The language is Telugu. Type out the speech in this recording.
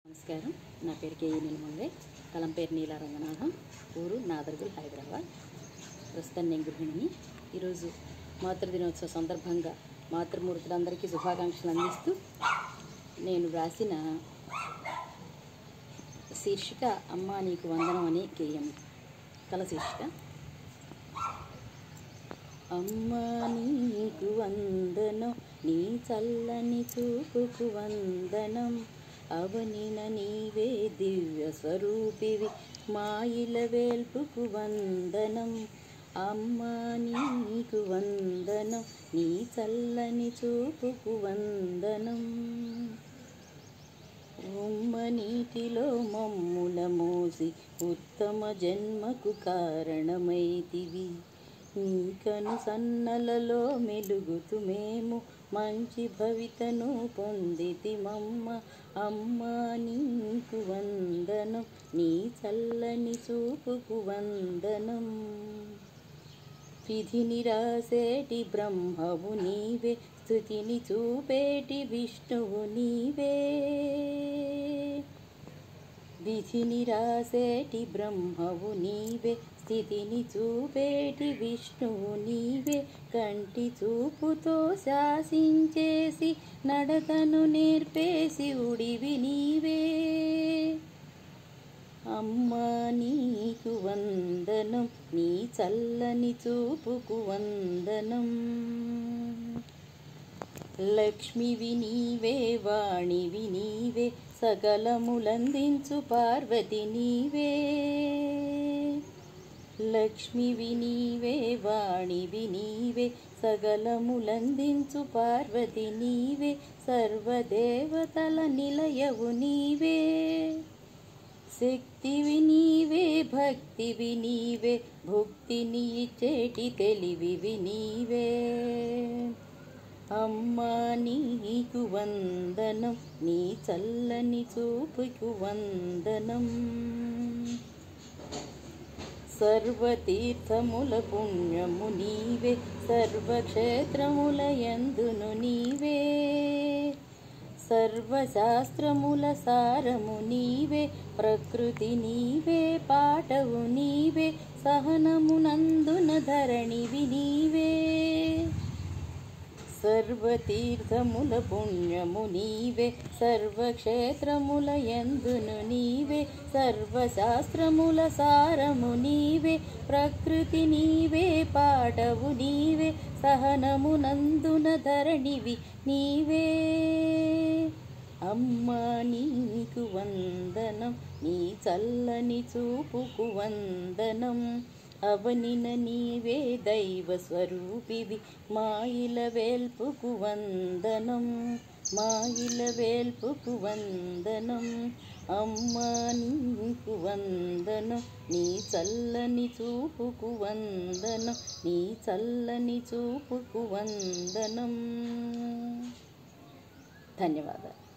నమస్కారం నా పేరు కేఈ నిలమంగై కలం పేరు నీల రంగనాథం ఊరు నాదర్గుల్ హైదరాబాద్ ప్రస్తుతం నేను గృహిణిని ఈరోజు మాతృదినోత్సవ సందర్భంగా మాతృమూర్తులందరికీ శుభాకాంక్షలు అందిస్తూ నేను వ్రాసిన శీర్షిక అమ్మ నీకు వందనం అని గేయం కల శీర్షిక అమ్మా నీకు వందనం నీ చల్లని చూపుకు వందనం అవనిన నీవే దివ్య స్వరూపివి మాయిల వేల్పుకు వందనం అమ్మా నీకు వందనం నీ చల్లని చూపుకు వందనం ఉమ్మ నీటిలో మమ్ముల మోసి ఉత్తమ జన్మకు కారణమైతివి నీకను సన్నలలో మెలుగుతూ మేము మంచి భవితను పొందితిమమ్మ అమ్మ నీకు వందనం నీ చల్లని చూపుకు వందనం విధిని రాసేటి బ్రహ్మవు నీవే స్థుతిని చూపేటి విష్ణువు నీవే విధిని రాసేటి బ్రహ్మవు నీవే స్థితిని చూపేటి విష్ణువు నీవే కంటి చూపుతో శాసించేసి నడకను నేర్పేసి ఉడివి నీవే అమ్మా నీకు వందనం నీ చల్లని చూపుకు వందనం లక్ష్మివి నీవే వాణివి నీవే సకలములందించు పార్వతి నీవే లక్ష్మివి నీవే వాణివి నీవే సకలములందించు పార్వతి నీవే సర్వదేవతల నిలయవు నీవే శక్తివి నీవే భక్తివి నీవే భుక్తిని ఇచ్చేటి తెలివివి నీవే అమ్మా నీకు వందనం నీ చల్లని చూపుకు వందనం సర్వతీర్థముల పుణ్యము నీవే సర్వక్షేత్రముల యందును నీవే సర్వశాస్త్రముల సారము నీవే ప్రకృతి నీవే పాటవు నీవే సహనమునందున ధరణివి నీవే సర్వతీర్థముల పుణ్యము నీవే సర్వక్షేత్రముల యందును నీవే సర్వశాస్త్రముల సారము నీవే ప్రకృతి నీవే పాటవు నీవే సహనమునందున ధరణివి నీవే అమ్మా నీకు వందనం నీ చల్లని చూపుకు వందనం అవనిన నీవే దైవ స్వరూపివి మాయిల వేల్పుకు వందనం మాయిల వేల్పుకు వందనం అమ్మా నీకు వందనం నీ చల్లని చూపుకు వందనం నీ చల్లని చూపుకు వందనం ధన్యవాదాలు